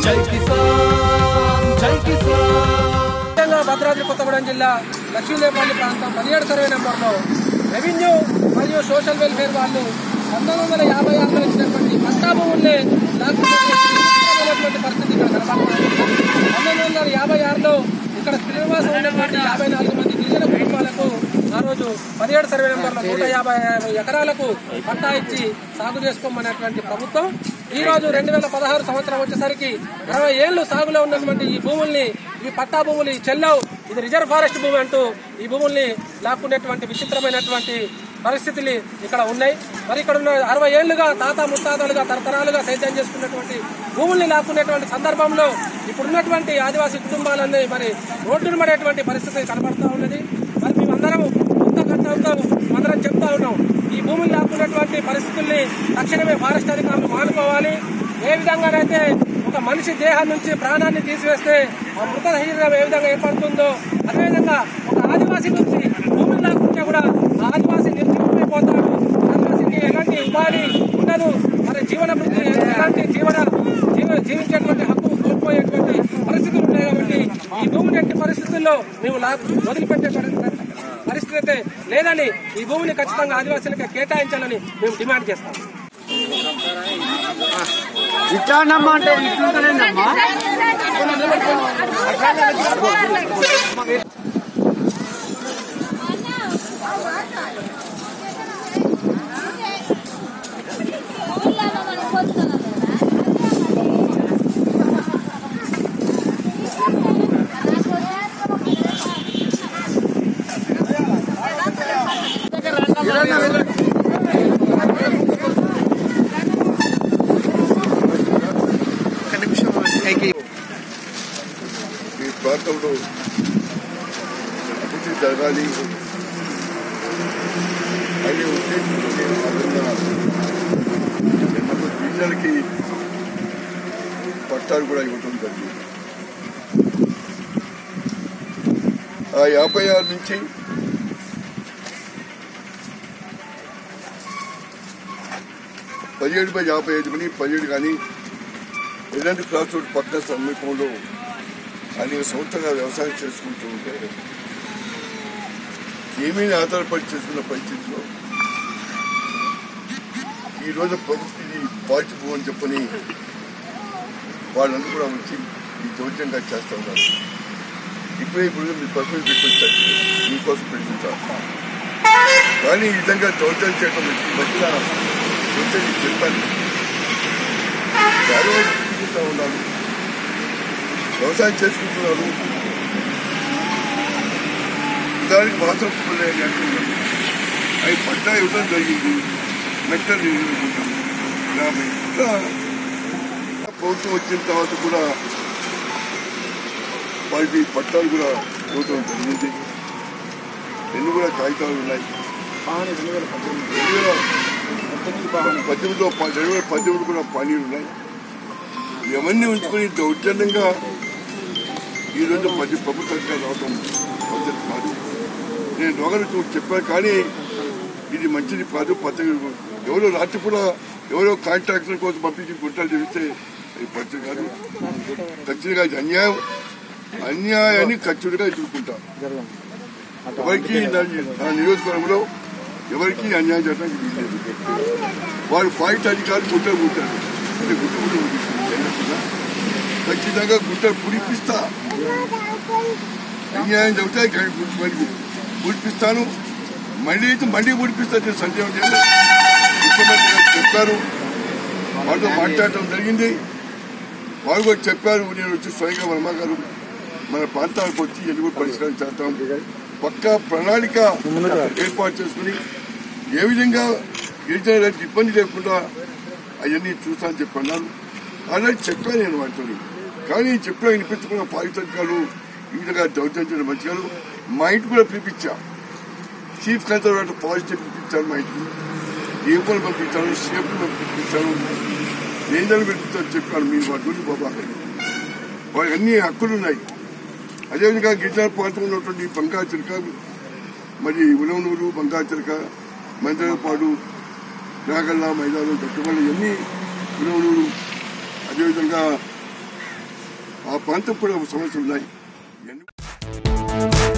జై కిసాన్ జై కిసాన్ ముఖ్యంగా భద్రాద్రి కొత్తగూడెం జిల్లా లక్ష్మీదేవపల్లి ప్రాంతం పదిహేడు సర్వే నెంబర్లో రెవెన్యూ మరియు సోషల్ వెల్ఫేర్ వాళ్ళు పంతొమ్మిది వందల యాభై ఆరులో ఇచ్చినటువంటి పట్టా భూముల్ని లాక్కున్నటువంటి పరిస్థితి ఇక్కడ కనబడుతుంది పంతొమ్మిది వందల యాభై ఆరులో ఇక్కడ శ్రీనివాసం ఉన్నటువంటి యాభై నాలుగు మంది గిరిజన కుటుంబాలకు ఆ రోజు పదిహేడు సర్వే నెంబర్లో నూట యాభై ఆరు ఎకరాలకు పట్టా ఇచ్చి సాగు చేసుకోమనేటువంటి ప్రభుత్వం ఈ రోజు రెండు వేల పదహారు సంవత్సరం వచ్చేసరికి ఇరవై ఏళ్లు సాగులో ఉన్నటువంటి ఈ భూముల్ని ఈ పట్టా భూములు ఈ చెల్లవు ఇది రిజర్వ్ ఫారెస్ట్ భూమి అంటూ ఈ భూముల్ని లాక్కునేటువంటి విచిత్రమైనటువంటి పరిస్థితులు ఇక్కడ ఉన్నాయి మరి ఇక్కడ ఉన్న అరవై ఏళ్లుగా తాత ముత్తాతలుగా తరతరాలుగా సేద్యం చేసుకున్నటువంటి భూముల్ని లాక్కునేటువంటి సందర్భంలో ఇప్పుడున్నటువంటి ఆదివాసీ కుటుంబాలన్నీ మరి రోడ్డును పడేటువంటి పరిస్థితి కనబడతా ఉన్నది మరి మేమందరం కొత్త కట్టడంతో అందరం చెప్తా ఉన్నాం ఈ భూములు లాక్కున్నటువంటి పరిస్థితుల్ని తక్షణమే ఫారెస్ట్ అధికారులు మానుకోవాలి ఏ విధంగానైతే ఒక మనిషి దేహం నుంచి ప్రాణాన్ని తీసివేస్తే ఆ మృత శరీరం ఏ విధంగా ఏర్పడుతుందో అదేవిధంగా ఒక ఆదివాసీ నుంచి భూములు లాక్కుంటే కూడా ఆ ఆదివాసీ నిర్జీవమైపోతాడు ఆదివాసీకి ఎలాంటి ఉపాధి ఉండదు మరి జీవన వృత్తి ఎలాంటి జీవన జీవ జీవించేటువంటి హక్కు కోల్పోయేటువంటి పరిస్థితులు ఉన్నాయి కాబట్టి ఈ భూమిని ఎట్టి పరిస్థితుల్లో మేము లా వదిలిపెట్టేటువంటి పరిస్థితి అయితే లేదని ఈ భూమిని ఖచ్చితంగా ఆదివాసీలకు కేటాయించాలని మేము డిమాండ్ చేస్తాం ఇట్లానమ్మా అంటే ఇట్లుంటేనేనమ్మా ఈ ప్రాంతంలో అభివృద్ధి జరగాలి అనే ఉద్దేశంతో ఎన్నో గిరిజనులకి పట్టాలు కూడా ఇవ్వటం జరిగింది ఆ యాభై ఆరు నుంచి పదిహేడు బై యాభై ఐదు మని పదిహేడు కానీ ఎలాంటి క్లాస్ రోడ్ పట్టణ సమీపంలో అనేక సంవత్సరాలు వ్యవసాయం చేసుకుంటూ ఉంటే ఏమీ ఆధారపడి చేసుకున్న పరిస్థితిలో ఈ రోజు ప్రభుత్వం ఇది పాజిటివ్ భూ అని చెప్పని వాళ్ళందరూ కూడా వచ్చి ఈ దౌర్జంగా చేస్తా ఉన్నారు ఇప్పుడే ఇప్పుడు మీ పర్సనల్ పెట్టించారు మీకోసం పెట్టించారు కానీ ఈ విధంగా దౌర్జన్యం చేయడం ఈ మధ్యన దౌర్జన్యం చెప్పాను చాలా వరకు చూసుకుంటా ఉన్నాను వ్యవసాయం చేసుకుంటున్నారు దానికి మాత్రం అంటున్నారు అవి పట్టా ఇవ్వడం జరిగింది మెట్టలు యాభై ఇంకా ప్రభుత్వం వచ్చిన తర్వాత కూడా వాటి పట్టాలు కూడా ఇవ్వడం జరిగింది ఎన్ని కూడా కాగితాలు ఉన్నాయి రెండు వేల పద్దెనిమిదిలో ప- రెండు వేల పద్దెనిమిది కూడా పనీరు ఉన్నాయి ఇవన్నీ ఉంచుకొని దౌర్జన్యంగా ఈరోజు పది ప్రభుత్వంగా రావడం పద్ధతి కాదు నేను దొంగలకు చెప్పాను కానీ ఇది మంచిది కాదు పద్ధతి ఎవరో రాత్రిపూట ఎవరో కాంట్రాక్టర్ కోసం పంపించి గుంటలు చేస్తే ఇది పద్ధతి కాదు ఖచ్చితంగా ఇది అన్యాయం అన్యాయాన్ని ఖచ్చితంగా ఎదుర్కొంటా ఎవరికి నా నా నియోజకవర్గంలో ఎవరికి అన్యాయం చేయడానికి వీల్లేదు వాడు పాయింట్ అధికారులు గుంటలు కూర్చారు అంటే గుట్ట కూడా ఖచ్చితంగా గుంటలు పుడిపిస్తా అన్యాయం చెబితే మళ్ళీ పుడిపిస్తాను మళ్ళీ అయితే మళ్ళీ పుడిపిస్తాను సంజయ్ గారు ముఖ్యమంత్రి గారు చెప్పారు వాళ్ళతో మాట్లాడటం జరిగింది వాళ్ళు కూడా చెప్పారు నేను వచ్చి స్వయంగా వర్మ గారు మన ప్రాంతాలకు వచ్చి ఎన్ని పరిష్కారం చేస్తాం పక్కా ప్రణాళిక ఏర్పాటు చేసుకుని ఏ విధంగా గిరిజన రైతుకి ఇబ్బంది లేకుండా అవన్నీ చూస్తానని చెప్పి అన్నారు అలాగే చెప్పాను నేను వాటితో కానీ చెప్పినా వినిపించుకున్న పారితోషికాలు ఈ విధంగా దౌర్జన్యం మంచిగా మా ఇంటి కూడా పిలిపించా చీఫ్ కన్సర్వేటర్ పాజిటివ్ పిలిపించాను మా ఇంటికి దీపాలు పంపించాను షేపులు పంపించాను ఏందని పిలిపించాను చెప్పాను మీరు వాటి గురించి బాబా వాళ్ళకి అన్ని హక్కులు ఉన్నాయి అదేవిధంగా గిరిజన ప్రాంతంలో ఉన్నటువంటి బంగా చిలక మరి ఉలవనూరు బంగా చిలక మందరపాడు నాగల్ల మైదానం గట్టుబడి ఇవన్నీ ఉలవనూరు అదేవిధంగా ఆ ప్రాంతం కూడా సమస్యలు ఉన్నాయి ఇవన్నీ